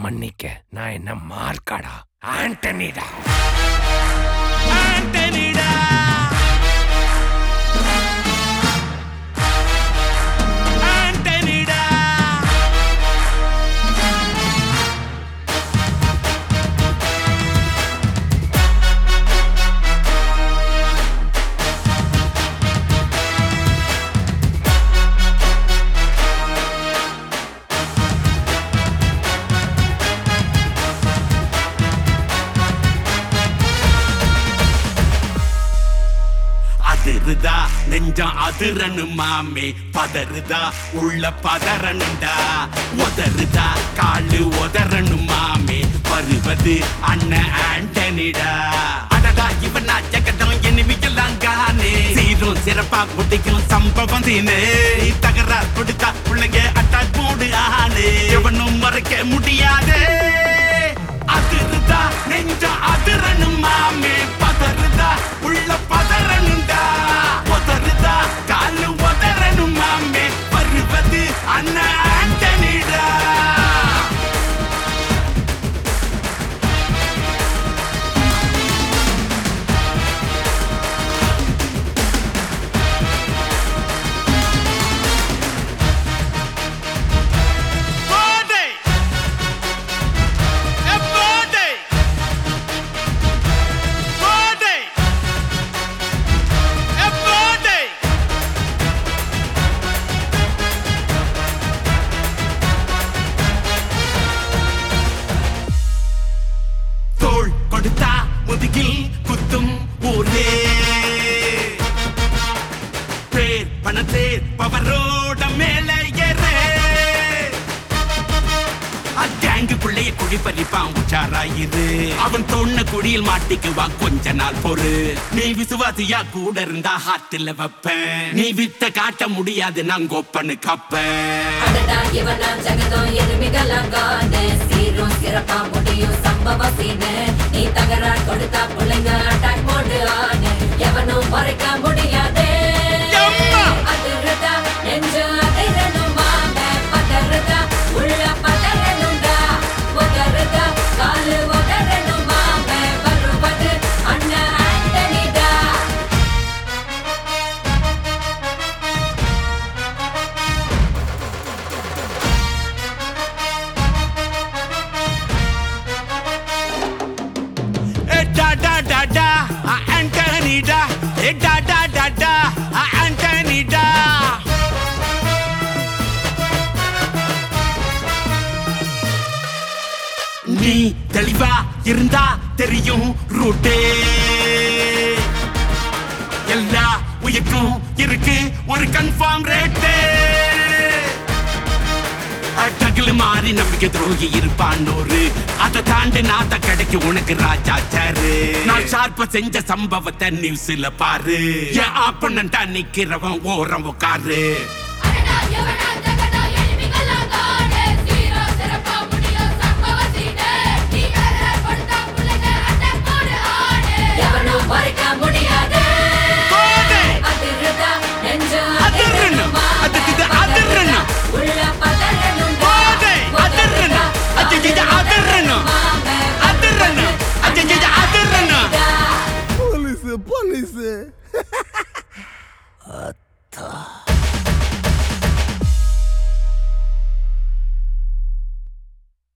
மன்னிக்க நான் என்ன மார்க்காடா ஆண்டனிடா ஆண்டனிடா ஆண்டனிடா அதிருதா நெஞ்சம் அதிரனு மாமே பதறுதா உள்ள பதறனுண்டா உதறுதா காலு உதறனு மாமே வருவது அண்ணன் ஆண்டனிடா அடடா இவனா ஜெகதம் எனிமிக்கலாம் கானே சீரும் சிறப்பா முடிக்கும் சம்பவம் தீனே தகராறு கொடுத்தா பிள்ளைங்க அட்டாக் போடு ஆனே எவனும் மறைக்க முடியாதே அதிருதா நெஞ்சம் அதிரனு மாமே பதறுதா உள்ள பதறனுண்டா உதறுதா காலு உதறனு மாமே வருவது அண்ணன் ஆண்டனிடா Body! A body! Body! A body! தோள் கொடுத்தா முதுகில் குத்தும் ஊரே பேர் பணத்தேர் பவரோட மேலே ஏறே அங்கேங்குள்ளேயே குழி பறிப்பான் உச்சாராயிரு அவன் தொன்ன குழியில் மாட்டிக்குவான் கொஞ்ச நாள் பொறு நீ விசுவாசியா கூட இருந்தா ஹார்ட்ல வைப்பேன் நீ வித்த காட்ட முடியாது நான் கோப்பனு கப்பேன் அடடா இவனா ஜெகதம் எருமிகளாங்கானே சீரும் சிறப்பா முடியும் சம்பவ சீனு நீ தகராறு கொடுத்தா பிள்ளைங்க அட்டாக் மோடு ஆனு எவனும் மறைக்க முடியாதே எம்மா! அதிருதா நெஞ்சு அதிரணும் மாமே பதறுதா உள்ள பதறணும்டா உதறுதா காலு உதறணும் மாமே வருவது அண்ணன் ஆண்டனிடா ஏ டா டா டா டா ஆ, ஆண்டனிடா ஏ டா டா டா டா ஆ, ஆண்டனிடா நீ தெளிவா இருந்தா தெரியும் ரூட்டே எல்லா உயிர்க்கும் இருக்கு ஒரு கன்ஃபார்ம் ரேட்டே டகுல மாறி நம்பிக்கை துரோகி இருப்பான் ஒரு அதை தாண்டி நாத்த கிடைக்கு உனக்கு ராஜா சாரு நான் ஷார்ப்ப செஞ்ச சம்பவத்தை நியூஸ்ல பாரு என் ஆப்பனண்டா நிக்கிறவன் ஓரம் உட்காரு